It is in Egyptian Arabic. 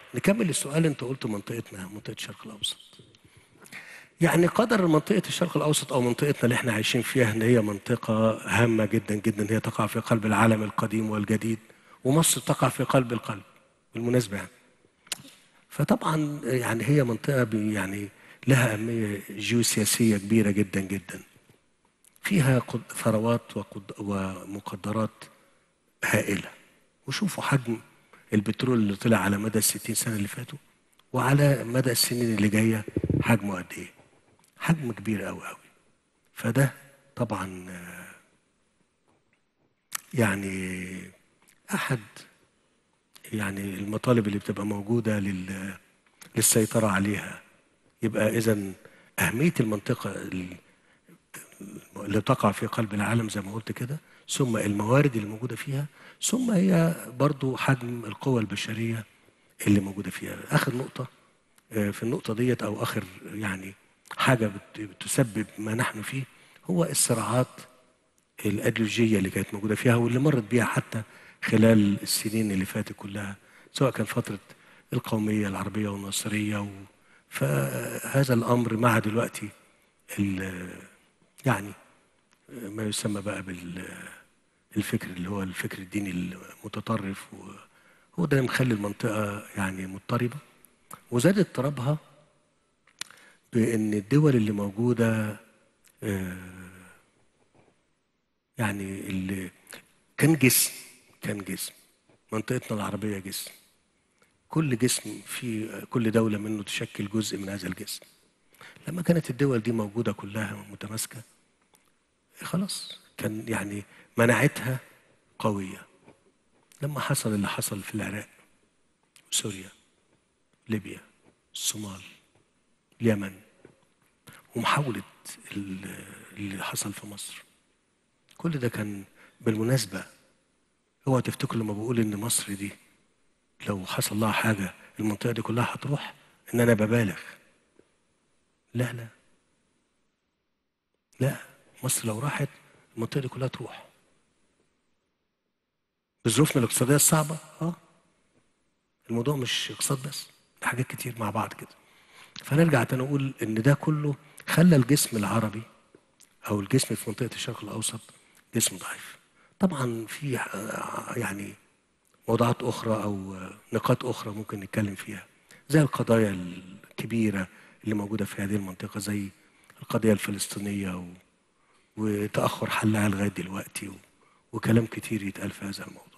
نكمل السؤال انت قلت منطقتنا منطقه الشرق الاوسط يعني قدر منطقه الشرق الاوسط او منطقتنا اللي احنا عايشين فيها ان هي منطقه هامه جدا جدا هي تقع في قلب العالم القديم والجديد ومصر تقع في قلب القلب بالمناسبه يعني فطبعا يعني هي منطقه بي- يعني لها اهميه جيوسياسيه كبيره جدا جدا فيها قد- ثروات وقد- ومقدرات هائله وشوفوا حجم البترول اللي طلع على مدى الستين سنه اللي فاتوا وعلى مدى السنين اللي جايه حجمه قد ايه حجم كبير قوي قوي فده طبعا آه، يعني احد يعني المطالب اللي بتبقى موجوده لل للسيطره عليها يبقى اذا اهميه المنطقه ال- اللي تقع في قلب العالم زي ما قلت كده ثم الموارد اللي موجوده فيها ثم هي برضو حجم القوى البشريه اللي موجوده فيها اخر نقطه آه، في النقطه ديت او اخر يعني حاجه بت- بتسبب ما نحن فيه هو الصراعات الايديولوجيه اللي كانت موجوده فيها واللي مرت بيها حتى خلال السنين اللي فاتت كلها سواء كان فتره القوميه العربيه والنصريه و... فهذا الامر مع دلوقتي ال... يعني ما يسمى بقى بالفكر اللي هو الفكر الديني المتطرف وهو ده اللي مخلي المنطقه يعني مضطربه وزاد اضطرابها بان الدول اللي موجوده آه، يعني اللي كان جسم كان جسم منطقتنا العربية جسم كل جسم في كل دولة منه تشكل جزء من هذا الجسم لما كانت الدول دي موجودة كلها متماسكة خلاص كان يعني مناعتها قوية لما حصل اللي حصل في العراق وسوريا ليبيا الصومال اليمن ومحاولة ال- اللي حصل في مصر كل ده كان بالمناسبة اوعى تفتكروا لما بقول ان مصر دي لو حصل لها حاجة المنطقة دي كلها هتروح ان انا ببالغ لا لا لا مصر لو راحت المنطقة دي كلها تروح بظروفنا الاقتصادية الصعبة اه الموضوع مش اقتصاد بس ده حاجات كتير مع بعض كده فنرجع تاني نقول ان ده كله خلى الجسم العربي او الجسم في منطقه الشرق الاوسط جسم ضعيف طبعا في آه، يعني موضوعات اخرى او آه، نقاط اخرى ممكن نتكلم فيها زي القضايا الكبيره اللي موجوده في هذه المنطقه زي القضيه الفلسطينيه و... وتاخر حلها لغايه دلوقتي و... وكلام كتير يتقال في هذا الموضوع